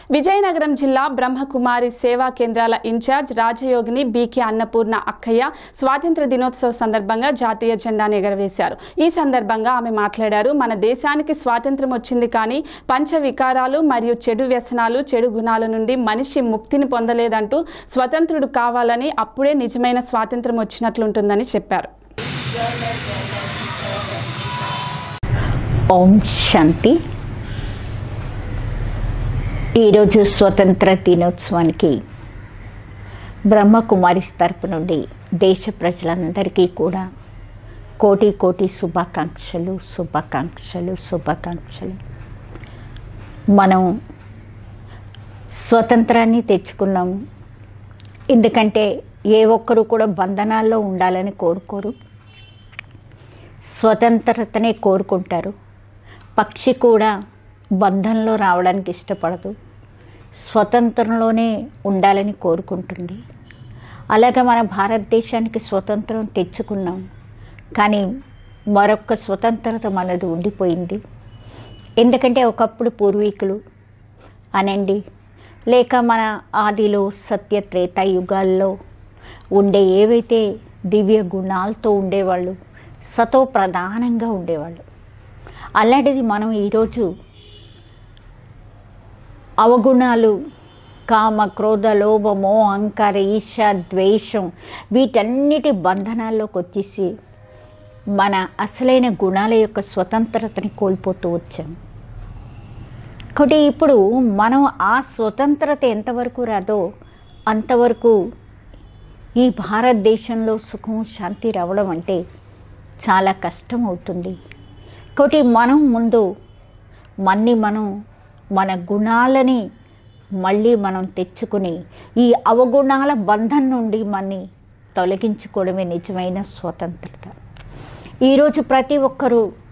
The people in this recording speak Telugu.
విజయనగరం జిల్లా బ్రహ్మకుమారి సేవా కేంద్రాల ఇన్ఛార్జ్ రాజయోగిని బీకే అన్నపూర్ణ అక్కయ్య స్వాతంత్ర దినోత్సవ సందర్భంగా జాతీయ జెండాను ఎగరవేశారు ఈ సందర్భంగా ఆమె మాట్లాడారు మన దేశానికి స్వాతంత్రం వచ్చింది కానీ పంచ వికారాలు మరియు చెడు వ్యసనాలు చెడు గుణాల నుండి మనిషి ముక్తిని పొందలేదంటూ స్వతంత్రుడు కావాలని అప్పుడే నిజమైన స్వాతంత్రం వచ్చినట్లుంటుందని చెప్పారు ఓం శాంతి ఈరోజు స్వతంత్ర దినోత్సవానికి బ్రహ్మకుమారిస్ తరపు నుండి దేశ ప్రజలందరికీ కూడా కోటి కోటి శుభాకాంక్షలు శుభాకాంక్షలు శుభాకాంక్షలు మనం స్వతంత్రాన్ని తెచ్చుకున్నాము ఎందుకంటే ఏ ఒక్కరు కూడా బంధనాల్లో ఉండాలని కోరుకోరు స్వతంత్రతనే కోరుకుంటారు పక్షి కూడా బంధంలో రావడానికి ఇష్టపడదు స్వతంత్రంలోనే ఉండాలని కోరుకుంటుంది అలాగే మన భారతదేశానికి స్వతంత్రం తెచ్చుకున్నాం కానీ మరొక స్వతంత్రత మనది ఉండిపోయింది ఎందుకంటే ఒకప్పుడు పూర్వీకులు అనండి లేక మన ఆదిలో సత్య త్రేత యుగాల్లో ఉండే ఏవైతే దివ్య గుణాలతో ఉండేవాళ్ళు సతో ప్రధానంగా ఉండేవాళ్ళు అలాంటిది మనం ఈరోజు అవగుణాలు కామ క్రోధ లోభ మోహ అహంకార ఈర్ష ద్వేషం వీటన్నిటి బంధనాల్లోకి వచ్చేసి మన అసలైన గుణాల యొక్క స్వతంత్రతని కోల్పోతూ వచ్చాం కాబట్టి ఇప్పుడు మనం ఆ స్వతంత్రత ఎంతవరకు రాదో అంతవరకు ఈ భారతదేశంలో సుఖం శాంతి రావడం అంటే చాలా కష్టం అవుతుంది కాబట్టి మనం ముందు మన్ని మనం మన గుణాలని మళ్ళీ మనం తెచ్చుకుని ఈ అవగుణాల బంధం నుండి మన్ని తొలగించుకోవడమే నిజమైన స్వతంత్రత ఈరోజు ప్రతి ఒక్కరూ